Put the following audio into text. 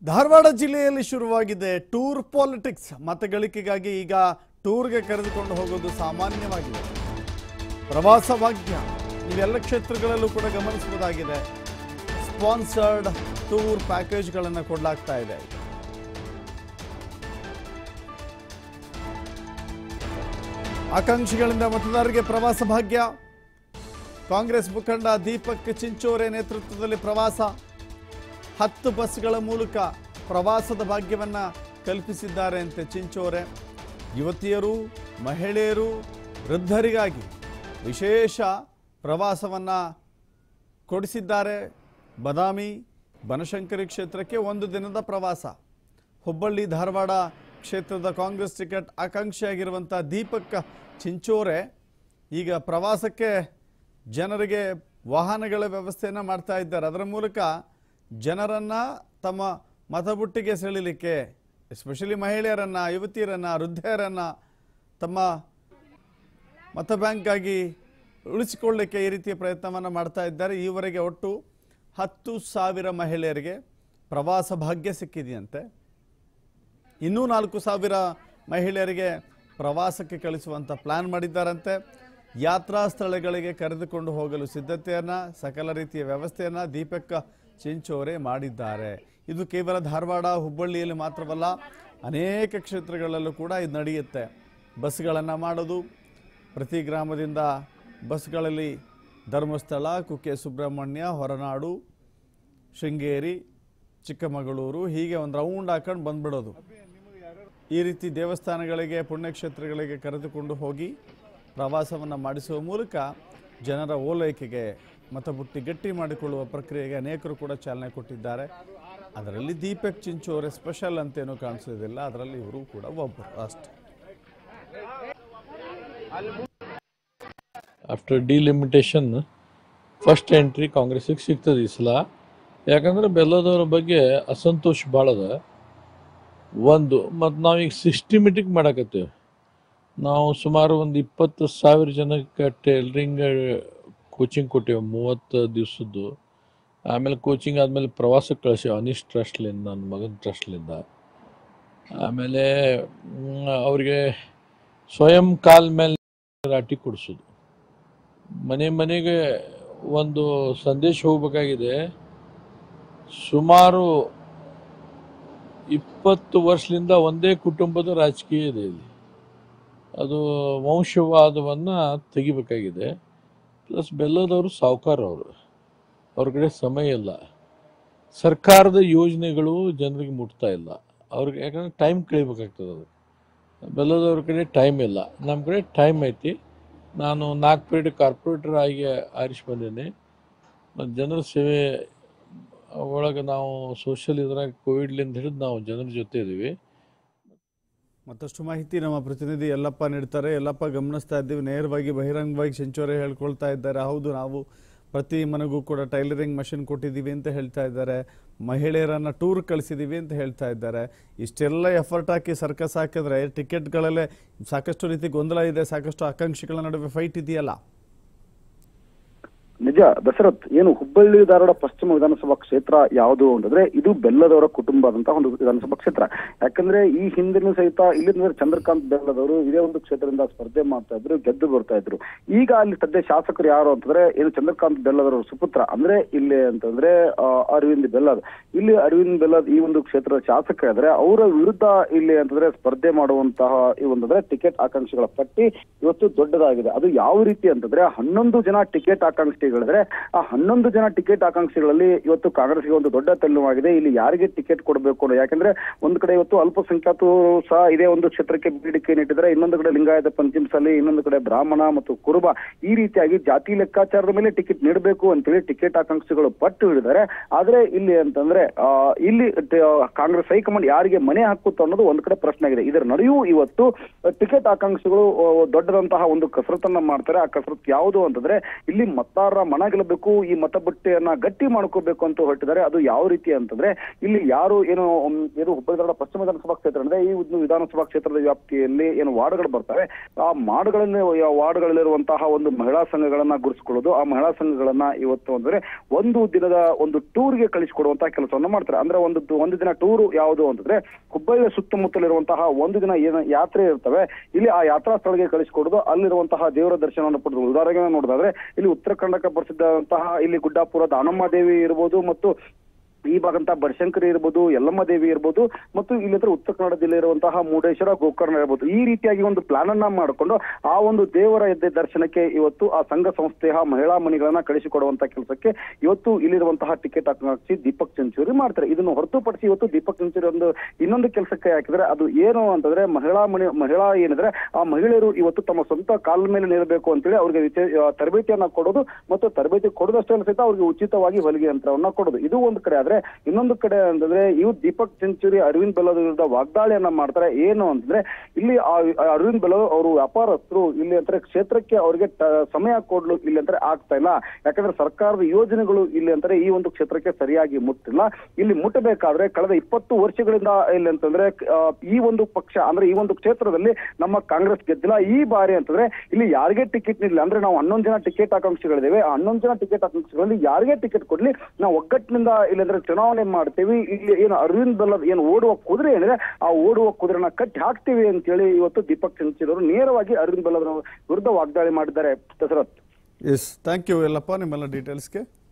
ಧಾರವಾಡ ಜಿಲ್ಲೆಯಲ್ಲಿ ಶುರುವಾಗಿದೆ tour politics ಮತಗಳಿಕೆಗಾಗಿ ಈಗ ಟೂರ್ಗೆ ಕರೆದುಕೊಂಡು ಹೋಗೋದು ಸಾಮಾನ್ಯವಾಗಿದೆ ಪ್ರವಾಸ ಭಾಗ್ಯ ಇವೆಲ್ಲ ಕ್ಷೇತ್ರಗಳಲ್ಲೂ ಕೂಡ ಗಮನಿಸಬಹುದಾಗಿದೆ ಸ್ಪಾನ್ಸರ್ಡ್ ಟೂರ್ ಪ್ಯಾಕೇಜ್ಗಳನ್ನು ಕೊಡಲಾಗ್ತಾ ಇದೆ ಆಕಾಂಕ್ಷಿಗಳಿಂದ ಮತದಾರರಿಗೆ ಪ್ರವಾಸ ಭಾಗ್ಯ ಕಾಂಗ್ರೆಸ್ ಮುಖಂಡ ದೀಪಕ್ ಚಿಂಚೋರೆ ನೇತೃತ್ವದಲ್ಲಿ ಪ್ರವಾಸ ಹತ್ತು ಬಸ್ಗಳ ಮೂಲಕ ಪ್ರವಾಸದ ಭಾಗ್ಯವನ್ನು ಕಲ್ಪಿಸಿದ್ದಾರೆ ಅಂತೆ ಚಿಂಚೋರೆ ಯುವತಿಯರು ಮಹಿಳೆಯರು ವೃದ್ಧರಿಗಾಗಿ ವಿಶೇಷ ಪ್ರವಾಸವನ್ನು ಕೊಡಿಸಿದ್ದಾರೆ ಬದಾಮಿ ಬನಶಂಕರಿ ಕ್ಷೇತ್ರಕ್ಕೆ ಒಂದು ದಿನದ ಪ್ರವಾಸ ಹುಬ್ಬಳ್ಳಿ ಧಾರವಾಡ ಕ್ಷೇತ್ರದ ಕಾಂಗ್ರೆಸ್ ಟಿಕೆಟ್ ಆಕಾಂಕ್ಷಿಯಾಗಿರುವಂಥ ದೀಪಕ್ ಚಿಂಚೋರೆ ಈಗ ಪ್ರವಾಸಕ್ಕೆ ಜನರಿಗೆ ವಾಹನಗಳ ವ್ಯವಸ್ಥೆಯನ್ನು ಮಾಡ್ತಾ ಇದ್ದಾರೆ ಅದರ ಮೂಲಕ ಜನರನ್ನು ತಮ್ಮ ಮತಬುಟ್ಟಿಗೆ ಸೆಳೀಲಿಕ್ಕೆ ಎಸ್ಪೆಷಲಿ ಮಹಿಳೆಯರನ್ನು ಯುವತಿಯರನ್ನು ವೃದ್ಧೆಯರನ್ನು ತಮ್ಮ ಮತ ಬ್ಯಾಂಕ್ಗಾಗಿ ಉಳಿಸಿಕೊಳ್ಳಲಿಕ್ಕೆ ಈ ರೀತಿಯ ಪ್ರಯತ್ನವನ್ನು ಮಾಡ್ತಾ ಇದ್ದಾರೆ ಈವರೆಗೆ ಒಟ್ಟು ಹತ್ತು ಸಾವಿರ ಮಹಿಳೆಯರಿಗೆ ಪ್ರವಾಸ ಭಾಗ್ಯ ಸಿಕ್ಕಿದೆಯಂತೆ ಇನ್ನೂ ನಾಲ್ಕು ಸಾವಿರ ಮಹಿಳೆಯರಿಗೆ ಪ್ರವಾಸಕ್ಕೆ ಕಳಿಸುವಂಥ ಪ್ಲ್ಯಾನ್ ಮಾಡಿದ್ದಾರಂತೆ ಯಾತ್ರಾ ಸ್ಥಳಗಳಿಗೆ ಕರೆದುಕೊಂಡು ಹೋಗಲು ಸಿದ್ಧತೆಯನ್ನು ಸಕಲ ರೀತಿಯ ವ್ಯವಸ್ಥೆಯನ್ನು ದೀಪಕ್ ಚಿಂಚೋರೆ ಮಾಡಿದ್ದಾರೆ ಇದು ಕೇವಲ ಧಾರವಾಡ ಹುಬ್ಬಳ್ಳಿಯಲ್ಲಿ ಮಾತ್ರವಲ್ಲ ಅನೇಕ ಕ್ಷೇತ್ರಗಳಲ್ಲೂ ಕೂಡ ಇದು ನಡೆಯುತ್ತೆ ಬಸ್ಗಳನ್ನು ಮಾಡೋದು ಪ್ರತಿ ಗ್ರಾಮದಿಂದ ಬಸ್ಗಳಲ್ಲಿ ಧರ್ಮಸ್ಥಳ ಕುಕ್ಕೆ ಸುಬ್ರಹ್ಮಣ್ಯ ಹೊರನಾಡು ಶೃಂಗೇರಿ ಚಿಕ್ಕಮಗಳೂರು ಹೀಗೆ ಒಂದು ರೌಂಡ್ ಹಾಕೊಂಡು ಬಂದ್ಬಿಡೋದು ಈ ರೀತಿ ದೇವಸ್ಥಾನಗಳಿಗೆ ಪುಣ್ಯಕ್ಷೇತ್ರಗಳಿಗೆ ಕರೆದುಕೊಂಡು ಹೋಗಿ ಪ್ರವಾಸವನ್ನು ಮಾಡಿಸುವ ಮೂಲಕ ಜನರ ಓಲೈಕೆಗೆ ಮತಬುಟ್ಟಿ ಗಟ್ಟಿ ಮಾಡಿಕೊಳ್ಳುವ ಪ್ರಕ್ರಿಯೆಗೆ ಅನೇಕರು ಕೂಡ ಚಾಲನೆ ಕೊಟ್ಟಿದ್ದಾರೆ ಅದರಲ್ಲಿ ದೀಪಕ್ ಚಿಂಚೋರೆ ಸ್ಪೆಷಲ್ ಅಂತೇನೂ ಕಾಣಿಸೋದಿಲ್ಲ ಅದರಲ್ಲಿ ಇವರು ಕೂಡ ಒಬ್ಬರು ಅಷ್ಟೇ ಆಫ್ಟರ್ ಡಿಲಿಮಿಟೇಷನ್ ಫಸ್ಟ್ ಎಂಟ್ರಿ ಕಾಂಗ್ರೆಸ್ಸಿಗೆ ಸಿಗ್ತದೆ ಈ ಸಲ ಯಾಕಂದ್ರೆ ಬೆಲ್ಲದವ್ರ ಬಗ್ಗೆ ಅಸಂತೋಷ ಭಾಳ ಅದ ಒಂದು ಮತ್ತು ನಾವೀಗ ಸಿಸ್ಟಮೆಟಿಕ್ ಮಾಡಕತ್ತೇವೆ ನಾವು ಸುಮಾರು ಒಂದು ಇಪ್ಪತ್ತು ಸಾವಿರ ಜನಕ್ಕೆ ಟೈಲರಿಂಗ್ ಕೋಚಿಂಗ್ ಕೊಟ್ಟೇವೆ ಮೂವತ್ತು ದಿವಸದ್ದು ಆಮೇಲೆ ಕೋಚಿಂಗ್ ಆದಮೇಲೆ ಪ್ರವಾಸಕ್ಕೆ ಕಳಿಸೇವೆ ಅನೀಶ್ ಟ್ರಸ್ಟ್ಲಿಂದ ನನ್ನ ಮಗನ ಟ್ರಸ್ಟ್ಲಿಂದ ಆಮೇಲೆ ಮ್, ಅವ್ರಿಗೆ ಸ್ವಯಂ ಕಾಲ್ ಮೇಲೆ ರಾಟಿ ಕೊಡಿಸೋದು ಮನೆ ಮನೆಗೆ ಒಂದು ಸಂದೇಶ ಹೋಗ್ಬೇಕಾಗಿದೆ ಸುಮಾರು ಇಪ್ಪತ್ತು ವರ್ಷದಿಂದ ಒಂದೇ ಕುಟುಂಬದ ರಾಜಕೀಯ ಇದೆ ಇಲ್ಲಿ ಅದು ವಂಶವಾದವನ್ನು ತೆಗಿಬೇಕಾಗಿದೆ ಪ್ಲಸ್ ಬೆಲ್ಲದವರು ಸಾವುಕಾರ ಅವರು ಅವ್ರ ಕಡೆ ಸಮಯ ಇಲ್ಲ ಸರ್ಕಾರದ ಯೋಜನೆಗಳು ಜನರಿಗೆ ಮುಟ್ತಾ ಇಲ್ಲ ಅವ್ರಿಗೆ ಯಾಕಂದ್ರೆ ಟೈಮ್ ಕಳಿಬೇಕಾಗ್ತದೆ ಅದು ಬೆಲ್ಲದವ್ರ ಕಡೆ ಟೈಮ್ ಇಲ್ಲ ನಮ್ಮ ಕಡೆ ಟೈಮ್ ಐತಿ ನಾನು ನಾಲ್ಕು ಪೀರಿಯಡ್ ಕಾರ್ಪೊರೇಟರ್ ಆಗಿ ಆರಿಸಿ ಬಂದೇನೆ ಮತ್ತು ಜನರ ಸೇವೆ ಒಳಗೆ ನಾವು ಸೋಷಿಯಲ್ ಇದ್ರಾಗ ಕೋವಿಡ್ಲಿಂದ ಹಿಡಿದು ನಾವು ಜನರ ಜೊತೆ ಇದ್ದೀವಿ ಮತ್ತಷ್ಟು ಮಾಹಿತಿ ನಮ್ಮ ಪ್ರತಿನಿಧಿ ಯಲ್ಲಪ್ಪ ನೀಡ್ತಾರೆ ಯಲ್ಲಪ್ಪ ಗಮನಿಸ್ತಾ ಇದ್ದೀವಿ ನೇರವಾಗಿ ಬಹಿರಂಗವಾಗಿ ಸೆಂಚುರಿ ಹೇಳ್ಕೊಳ್ತಾ ಇದ್ದಾರೆ ಹೌದು ನಾವು ಪ್ರತಿ ಮನೆಗೂ ಕೂಡ ಟೈಲರಿಂಗ್ ಮಷಿನ್ ಕೊಟ್ಟಿದ್ದೀವಿ ಅಂತ ಹೇಳ್ತಾ ಇದ್ದಾರೆ ಮಹಿಳೆಯರನ್ನು ಟೂರ್ ಕಳಿಸಿದ್ದೀವಿ ಅಂತ ಹೇಳ್ತಾ ಇದ್ದಾರೆ ಇಷ್ಟೆಲ್ಲ ಎಫರ್ಟ್ ಹಾಕಿ ಸರ್ಕಸ್ ಹಾಕಿದ್ರೆ ಟಿಕೆಟ್ಗಳಲ್ಲೇ ಸಾಕಷ್ಟು ರೀತಿ ಗೊಂದಲ ಇದೆ ಸಾಕಷ್ಟು ಆಕಾಂಕ್ಷಿಗಳ ನಡುವೆ ಫೈಟ್ ಇದೆಯಲ್ಲ ನಿಜ ದಶರಥ್ ಏನು ಹುಬ್ಬಳ್ಳಿ ಧಾರವಾಡ ಪಶ್ಚಿಮ ವಿಧಾನಸಭಾ ಕ್ಷೇತ್ರ ಯಾವುದು ಅಂತಂದ್ರೆ ಇದು ಬೆಲ್ಲದವರ ಕುಟುಂಬದಂತಹ ಒಂದು ವಿಧಾನಸಭಾ ಕ್ಷೇತ್ರ ಯಾಕಂದ್ರೆ ಈ ಹಿಂದಿನ ಸಹಿತ ಇಲ್ಲಿಂದ ಚಂದ್ರಕಾಂತ್ ಬೆಲ್ಲದವರು ಇದೇ ಒಂದು ಕ್ಷೇತ್ರದಿಂದ ಸ್ಪರ್ಧೆ ಮಾಡ್ತಾ ಇದ್ರು ಗೆದ್ದು ಬರ್ತಾ ಇದ್ರು ಈಗ ಅಲ್ಲಿ ಸದ್ಯ ಶಾಸಕರು ಯಾರು ಅಂತಂದ್ರೆ ಏನು ಚಂದ್ರಕಾಂತ್ ಬೆಲ್ಲದವರ ಸುಪುತ್ರ ಅಂದ್ರೆ ಇಲ್ಲಿ ಅಂತಂದ್ರೆ ಆ, ಅರವಿಂದ್ ಬೆಲ್ಲದ್ ಇಲ್ಲಿ ಅರವಿಂದ್ ಬೆಲ್ಲದ್ ಈ ಒಂದು ಕ್ಷೇತ್ರದ ಶಾಸಕ ಇದ್ರೆ ಅವರ ವಿರುದ್ಧ ಇಲ್ಲಿ ಅಂತಂದ್ರೆ ಸ್ಪರ್ಧೆ ಮಾಡುವಂತಹ ಈ ಒಂದಂದ್ರೆ ಟಿಕೆಟ್ ಆಕಾಂಕ್ಷಿಗಳ ಪಟ್ಟಿ ಇವತ್ತು ದೊಡ್ಡದಾಗಿದೆ ಅದು ಯಾವ ರೀತಿ ಅಂತಂದ್ರೆ ಹನ್ನೊಂದು ಜನ ಟಿಕೆಟ್ ಆಕಾಂಕ್ಷಿಗಳಿದ್ರೆ ಆ ಹನ್ನೊಂದು ಜನ ಟಿಕೆಟ್ ಆಕಾಂಕ್ಷಿಗಳಲ್ಲಿ ಇವತ್ತು ಕಾಂಗ್ರೆಸ್ಗೆ ಒಂದು ದೊಡ್ಡ ತಲ್ಲುವಾಗಿದೆ ಇಲ್ಲಿ ಯಾರಿಗೆ ಟಿಕೆಟ್ ಕೊಡಬೇಕು ಅನ್ನೋ ಯಾಕಂದ್ರೆ ಒಂದು ಕಡೆ ಇವತ್ತು ಅಲ್ಪಸಂಖ್ಯಾತರು ಸಹ ಇದೇ ಒಂದು ಕ್ಷೇತ್ರಕ್ಕೆ ಬೇಡಿಕೆ ನೀಟ್ಟಿದ್ದಾರೆ ಇನ್ನೊಂದು ಕಡೆ ಲಿಂಗಾಯತ ಪಂಚಮಸಾಲಿ ಇನ್ನೊಂದು ಕಡೆ ಬ್ರಾಹ್ಮಣ ಮತ್ತು ಕುರುಬ ಈ ರೀತಿಯಾಗಿ ಜಾತಿ ಲೆಕ್ಕಾಚಾರದ ಮೇಲೆ ಟಿಕೆಟ್ ನೀಡಬೇಕು ಅಂತೇಳಿ ಟಿಕೆಟ್ ಆಕಾಂಕ್ಷಿಗಳು ಪಟ್ಟು ಹಿಡಿದ್ದಾರೆ ಆದ್ರೆ ಇಲ್ಲಿ ಅಂತಂದ್ರೆ ಆ, ಇಲ್ಲಿ ಟ- ಕಾಂಗ್ರೆಸ್ ಹೈಕಮಾಂಡ್ ಯಾರಿಗೆ ಮನೆ ಹಾಕುತ್ತೋ ಅನ್ನೋದು ಒಂದು ಕಡೆ ಪ್ರಶ್ನೆ ಆಗಿದೆ ಇದರ ನಡುವೆಯೂ ಇವತ್ತು ಟಿಕೆಟ್ ಆಕಾಂಕ್ಷಿಗಳು ಆ, ದೊಡ್ಡದಂತಹ ಒಂದು ಕಸರತ್ತನ್ನ ಮಾಡ್ತಾರೆ ಆ ಕಸರತ್ತು ಯಾವುದು ಅಂತಂದ್ರೆ ಇಲ್ಲಿ ಮತದಾರರ ಮತದಾರರ ಮನ ಗೆಲ್ಲಬೇಕು ಈ ಮತಬಟ್ಟೆಯನ್ನ ಗಟ್ಟಿ ಮಾಡ್ಕೋಬೇಕು ಅಂತ ಹೊರಟಿದ್ದಾರೆ ಅದು ಯಾವ ರೀತಿ ಅಂತಂದ್ರೆ ಇಲ್ಲಿ ಯಾರು ಏನು ಮ್, ಏನು ಹುಬ್ಬಳ್ಳಿ ಧಾರವಾಡ ಪಶ್ಚಿಮ ವಿಧಾನಸಭಾ ಕ್ಷೇತ್ರ ಅಂದ್ರೆ ಈ ಒಂದು ವಿಧಾನಸಭಾ ಕ್ಷೇತ್ರದ ವ್ಯಾಪ್ತಿಯಲ್ಲಿ ಏನು ವಾರ್ಡ್ಗಳು ಬರ್ತವೆ ಆ ವಾರ್ಡ್ಗಳಲ್ಲಿ ವಾರ್ಡ್ಗಳಲ್ಲಿರುವಂತಹ ಒಂದು ಮಹಿಳಾ ಸಂಘಗಳನ್ನ ಗುರುತಿಸಿಕೊಳ್ಳೋದು ಆ ಮಹಿಳಾ ಸಂಘಗಳನ್ನ ಇವತ್ತು ಅಂದ್ರೆ ಒಂದು ದಿನದ ಒಂದು ಟೂರ್ಗೆ ಕಳಿಸಿಕೊಡುವಂತಹ ಕೆಲಸವನ್ನ ಮಾಡ್ತಾರೆ ಅಂದ್ರೆ ಒಂದು ಒಂದು ದಿನ ಟೂರ್ ಯಾವುದು ಅಂತಂದ್ರೆ ಹುಬ್ಬಳ್ಳಿಯ ಸುತ್ತಮುತ್ತಲಿರುವಂತಹ ಒಂದು ದಿನ ಏನು ಯಾತ್ರೆ ಇರ್ತವೆ ಇಲ್ಲಿ ಆ ಯಾತ್ರಾ ಸ್ಥಳಕ್ಕೆ ಕಳಿಸಿಕೊಡೋದು ಅಲ್ಲಿರುವಂತಹ ದೇವರ ದರ್ಶನವನ್ನು ಪಡೆದು ಉದಾಹರಣೆಗೆ ನೋಡೋದಾದ್ರೆ ಇಲ್ಲಿ ಉತ್ತರ ಕನ್ನಡಕ್ಕೆ ಪ್ರಸಿದ್ಧವಂತಹ ಇಲ್ಲಿ ಗುಡ್ಡಾಪುರ ದಾನಮ್ಮ ದೇವಿ ಇರ್ಬೋದು ಮತ್ತು ಈ ಭಾಗಂತ ಬನಶಂಕರಿ ಇರ್ಬೋದು ಯಲ್ಲಮ್ಮ ದೇವಿ ಇರ್ಬೋದು ಮತ್ತು ಇಲ್ಲಿ ಹತ್ರ ಉತ್ತರ ಕನ್ನಡ ಜಿಲ್ಲೆ ಇರುವಂತಹ ಮುರುಡೇಶ್ವರ ಗೋಕರ್ಣ ಇರ್ಬೋದು ಈ ರೀತಿಯಾಗಿ ಒಂದು ಪ್ಲಾನ್ ಅನ್ನ ಮಾಡಿಕೊಂಡು ಆ ಒಂದು ದೇವರ ಎದ್ದೆ ದರ್ಶನಕ್ಕೆ ಇವತ್ತು ಆ ಸಂಘ ಸಂಸ್ಥೆಯ ಮಹಿಳಾ ಮಣಿಗಳನ್ನ ಕಳಿಸಿಕೊಡುವಂತ ಕೆಲಸಕ್ಕೆ ಇವತ್ತು ಇಲ್ಲಿರುವಂತಹ ಟಿಕೆಟ್ ಹಾಕಿ ದೀಪಕ್ ಚೆಂಚೂರಿ ಮಾಡ್ತಾರೆ ಇದನ್ನು ಹೊರತುಪಡಿಸಿ ಇವತ್ತು ದೀಪಕ್ ಚೆಂಚೂರಿ ಒಂದು ಇನ್ನೊಂದು ಕೆಲಸಕ್ಕೆ ಹಾಕಿದ್ರೆ ಅದು ಏನು ಅಂತಂದ್ರೆ ಮಹಿಳಾ ಮಣಿ ಮಹಿಳಾ ಏನಿದ್ರೆ ಆ ಮಹಿಳೆಯರು ಇವತ್ತು ತಮ್ಮ ಸ್ವಂತ ಕಾಲ ಮೇಲೆ ನಿಲ್ಲಬೇಕು ಅಂತೇಳಿ ಅವ್ರಿಗೆ ವಿಶೇ- ಆ, ತರಬೇತಿಯನ್ನ ಕೊಡೋದು ಮತ್ತು ತರಬೇತಿ ಕೊಡೋದಷ್ಟೇ ಅಲ್ಲ ಸಹಿತ ಅವ್ರಿಗೆ ಉಚಿತವಾಗಿ ಹೊಲಿಗೆ ಯಂತ್ರವನ್ನ ಕೊಡೋದು ಇದು ಒಂದು ಕಡೆ ಆದ್ರೆ ಇನ್ನೊಂದು ಕಡೆ ಅಂತಂದ್ರೆ ಇವು ದೀಪಕ್ ಸೆಂಚುರಿ ಅರವಿಂದ್ ಬೆಲ್ಲದ ವಿರುದ್ಧ ವಾಗ್ದಾಳಿಯನ್ನ ಮಾಡ್ತಾರೆ ಏನು ಅಂತಂದ್ರೆ ಇಲ್ಲಿ ಆ ಆ ಅರವಿಂದ್ ಬೆಲ್ಲದ ಅವರು ವ್ಯಾಪಾರಸ್ಥರು ಇಲ್ಲಿ ಅಂದ್ರೆ ಕ್ಷೇತ್ರಕ್ಕೆ ಅವರಿಗೆ ಟ- ಸಮಯ ಕೊಡ್ಲು ಇಲ್ಲಿ ಅಂದ್ರೆ ಆಗ್ತಾ ಇಲ್ಲ ಯಾಕಂದ್ರೆ ಸರ್ಕಾರದ ಯೋಜನೆಗಳು ಇಲ್ಲಿ ಅಂದ್ರೆ ಈ ಒಂದು ಕ್ಷೇತ್ರಕ್ಕೆ ಸರಿಯಾಗಿ ಮುಟ್ಟಿಲ್ಲ ಇಲ್ಲಿ ಮುಟ್ಟಬೇಕಾದ್ರೆ ಕಳೆದ ಇಪ್ಪತ್ತು ವರ್ಷಗಳಿಂದ ಇಲ್ಲಿ ಅಂತಂದ್ರೆ ಆ, ಈ ಒಂದು ಪಕ್ಷ ಅಂದ್ರೆ ಈ ಒಂದು ಕ್ಷೇತ್ರದಲ್ಲಿ ನಮ್ಮ ಕಾಂಗ್ರೆಸ್ ಗೆದ್ದಿಲ್ಲ ಈ ಬಾರಿ ಅಂತಂದ್ರೆ ಇಲ್ಲಿ ಯಾರಿಗೆ ಟಿಕೆಟ್ ನೀಡಲಿ ಅಂದ್ರೆ ನಾವು ಹನ್ನೊಂದು ಜನ ಟಿಕೆಟ್ ಆಕಾಂಕ್ಷಿಗಳಿದ್ದೇವೆ ಆ ಹನ್ನೊಂದು ಜನ ಟಿಕೆಟ್ ಆಕಾಂಕ್ಷಿಗಳಲ್ಲಿ ಯಾರಿಗೆ ಟಿಕೆಟ್ ಕೊಡ್ಲಿ ನಾವು ಒಗ್ಗಟ್ಟಿನಿಂದ ಇಲ್ಲಿ ಅಂದ್ರೆ ಚುನಾವಣೆ ಮಾಡ್ತೀವಿ ಇಲ್ಲಿ ಏನು ಅರವಿಂದ್ ಬೆಲ್ಲದ್ ಏನು ಓಡುವ ಕುದುರೆ ಏನಿದೆ ಆ ಓಡುವ ಕುದುರೆನ ಕಟ್ಟಿ ಹಾಕ್ತೀವಿ ಅಂತೇಳಿ ಇವತ್ತು ದೀಪಕ್ ಚಂಚೂರಿ ಅವರು ನೇರವಾಗಿ ಅರವಿಂದ್ ಬೆಲ್ಲದ ವಿರುದ್ಧ ವಾಗ್ದಾಳಿ ಮಾಡಿದ್ದಾರೆ Dasharath S thank you Yellappa ನಿಮ್ಮೆಲ್ಲ ಡೀಟೇಲ್ಸ್ಗೆ